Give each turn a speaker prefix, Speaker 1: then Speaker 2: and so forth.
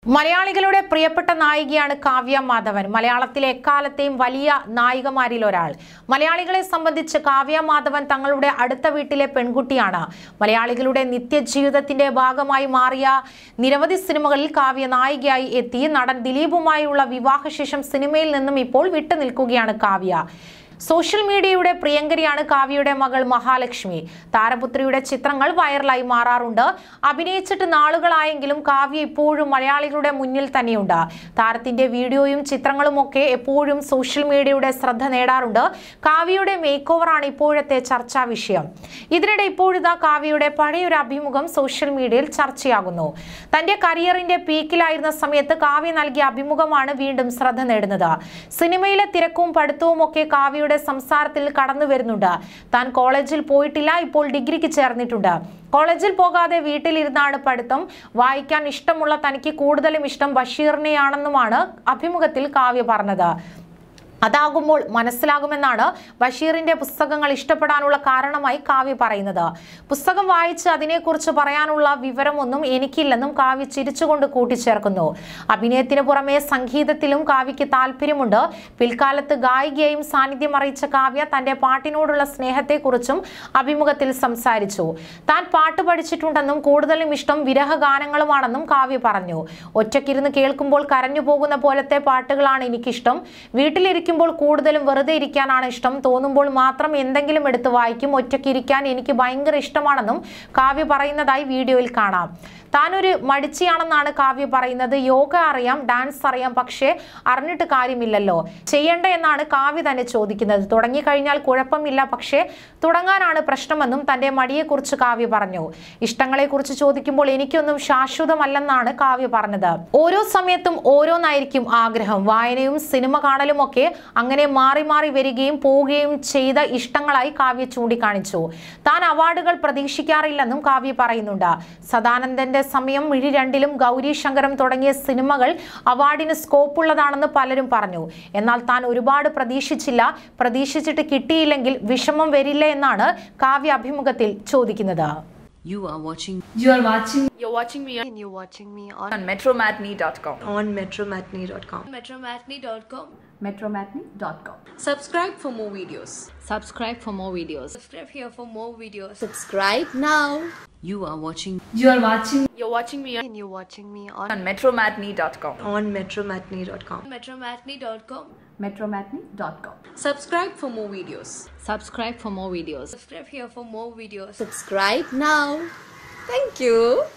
Speaker 1: മലയാളികളുടെ പ്രിയപ്പെട്ട നായികയാണ് കാവ്യ മാധവൻ മലയാളത്തിലെ എക്കാലത്തെയും വലിയ നായികമാരിൽ ഒരാൾ മലയാളികളെ സംബന്ധിച്ച് കാവ്യ മാധവൻ തങ്ങളുടെ അടുത്ത വീട്ടിലെ പെൺകുട്ടിയാണ് മലയാളികളുടെ നിത്യജീവിതത്തിന്റെ ഭാഗമായി മാറിയ നിരവധി സിനിമകളിൽ കാവ്യ നായികയായി എത്തി നടൻ ദിലീപുമായുള്ള വിവാഹശേഷം സിനിമയിൽ നിന്നും ഇപ്പോൾ വിട്ടുനിൽക്കുകയാണ് കാവ്യ സോഷ്യൽ മീഡിയയുടെ പ്രിയങ്കരിയാണ് കാവ്യയുടെ മകൾ മഹാലക്ഷ്മി താരപുത്രിയുടെ ചിത്രങ്ങൾ വൈറലായി മാറാറുണ്ട് അഭിനയിച്ചിട്ട് നാളുകളായെങ്കിലും കാവ്യ ഇപ്പോഴും മലയാളികളുടെ മുന്നിൽ തന്നെയുണ്ട് താരത്തിന്റെ വീഡിയോയും ചിത്രങ്ങളും ഒക്കെ എപ്പോഴും സോഷ്യൽ മീഡിയയുടെ ശ്രദ്ധ നേടാറുണ്ട് കാവ്യയുടെ മേക്ക് ഓവറാണ് ഇപ്പോഴത്തെ ചർച്ചാ വിഷയം ഇതിനിടെ ഇപ്പോഴിതാ കാവ്യയുടെ പഴയൊരു അഭിമുഖം സോഷ്യൽ മീഡിയയിൽ ചർച്ചയാകുന്നു തന്റെ കരിയറിന്റെ പീക്കിലായിരുന്ന സമയത്ത് കാവ്യ നൽകിയ അഭിമുഖമാണ് വീണ്ടും ശ്രദ്ധ നേടുന്നത് സിനിമയിലെ തിരക്കും പഠിത്തവും ഒക്കെ കാവ്യയുടെ സംസാരത്തിൽ കടന്നു വരുന്നുണ്ട് താൻ കോളേജിൽ പോയിട്ടില്ല ഇപ്പോൾ ഡിഗ്രിക്ക് ചേർന്നിട്ടുണ്ട് കോളേജിൽ പോകാതെ വീട്ടിലിരുന്നാണ് പഠിത്തം വായിക്കാൻ ഇഷ്ടമുള്ള തനിക്ക് കൂടുതലും ഇഷ്ടം ബഷീറിനെയാണെന്നുമാണ് അഭിമുഖത്തിൽ കാവ്യ പറഞ്ഞത് അതാകുമ്പോൾ മനസ്സിലാകുമെന്നാണ് ബഷീറിന്റെ പുസ്തകങ്ങൾ ഇഷ്ടപ്പെടാനുള്ള കാരണമായി കാവ്യ പറയുന്നത് പുസ്തകം വായിച്ച് അതിനെക്കുറിച്ച് പറയാനുള്ള വിവരമൊന്നും എനിക്കില്ലെന്നും കാവ്യ ചിരിച്ചുകൊണ്ട് കൂട്ടിച്ചേർക്കുന്നു അഭിനയത്തിന് പുറമെ സംഗീതത്തിലും കാവ്യയ്ക്ക് താല്പര്യമുണ്ട് പിൽക്കാലത്ത് ഗായികയും സാന്നിധ്യം അറിയിച്ച കാവ്യ തന്റെ പാട്ടിനോടുള്ള സ്നേഹത്തെക്കുറിച്ചും അഭിമുഖത്തിൽ സംസാരിച്ചു താൻ പാട്ട് പഠിച്ചിട്ടുണ്ടെന്നും കൂടുതലും ഇഷ്ടം വിരഹ ഗാനങ്ങളുമാണെന്നും കാവ്യ പറഞ്ഞു ഒറ്റയ്ക്കിരുന്ന് കേൾക്കുമ്പോൾ കരഞ്ഞു പോകുന്ന പോലത്തെ പാട്ടുകളാണ് എനിക്കിഷ്ടം വീട്ടിലിരിക്കും ഇരിക്കുമ്പോൾ കൂടുതലും വെറുതെ ഇരിക്കാനാണ് ഇഷ്ടം തോന്നുമ്പോൾ മാത്രം എന്തെങ്കിലും എടുത്ത് വായിക്കും ഒറ്റയ്ക്ക് ഇരിക്കാൻ എനിക്ക് ഭയങ്കര ഇഷ്ടമാണെന്നും കാവ്യ പറയുന്നതായി വീഡിയോയിൽ കാണാം താനൊരു മടിച്ചിയാണെന്നാണ് കാവ്യ പറയുന്നത് യോഗ അറിയാം ഡാൻസ് അറിയാം പക്ഷേ അറിഞ്ഞിട്ട് കാര്യമില്ലല്ലോ ചെയ്യണ്ട എന്നാണ് കാവ്യ തന്നെ ചോദിക്കുന്നത് തുടങ്ങിക്കഴിഞ്ഞാൽ കുഴപ്പമില്ല പക്ഷേ തുടങ്ങാനാണ് പ്രശ്നമെന്നും തന്റെ മടിയെക്കുറിച്ച് കാവ്യ പറഞ്ഞു ഇഷ്ടങ്ങളെക്കുറിച്ച് ചോദിക്കുമ്പോൾ എനിക്കൊന്നും ശാശ്വതമല്ലെന്നാണ് കാവ്യ പറഞ്ഞത് ഓരോ സമയത്തും ഓരോന്നായിരിക്കും ആഗ്രഹം വായനയും സിനിമ കാണലും ഒക്കെ അങ്ങനെ മാറി മാറി വരികയും പോവുകയും ചെയ്ത ഇഷ്ടങ്ങളായി കാവ്യ ചൂണ്ടിക്കാണിച്ചു താൻ അവാർഡുകൾ പ്രതീക്ഷിക്കാറില്ലെന്നും കാവ്യ പറയുന്നുണ്ട് സദാനന്ദന്റെ സമയം മിഴി രണ്ടിലും ഗൗരി ശങ്കരം തുടങ്ങിയ സിനിമകൾ അവാർഡിന് സ്കോപ്പുള്ളതാണെന്ന് പലരും പറഞ്ഞു എന്നാൽ താൻ ഒരുപാട് പ്രതീക്ഷിച്ചില്ല പ്രതീക്ഷിച്ചിട്ട് കിട്ടിയില്ലെങ്കിൽ വിഷമം വരില്ല എന്നാണ് കാവ്യ അഭിമുഖത്തിൽ ചോദിക്കുന്നത്
Speaker 2: You are watching
Speaker 3: You are watching
Speaker 4: You're watching me on,
Speaker 5: and you're watching me on,
Speaker 2: on metromatney.com.
Speaker 5: on metromatney.com.
Speaker 4: metromatney.com.
Speaker 3: metromatney.com.
Speaker 2: Subscribe for more videos.
Speaker 4: Subscribe for more videos. Subscribe here for more videos.
Speaker 5: Subscribe now.
Speaker 2: You are watching
Speaker 3: You are watching
Speaker 4: You're watching me on,
Speaker 5: And you're watching me on,
Speaker 2: on metromatney.com.
Speaker 5: on metromatney.com.
Speaker 4: metromatney.com.
Speaker 3: metromatney.com.
Speaker 2: Subscribe for more videos.
Speaker 4: Subscribe for more videos. Subscribe here for more videos.
Speaker 5: Subscribe now. Thank you.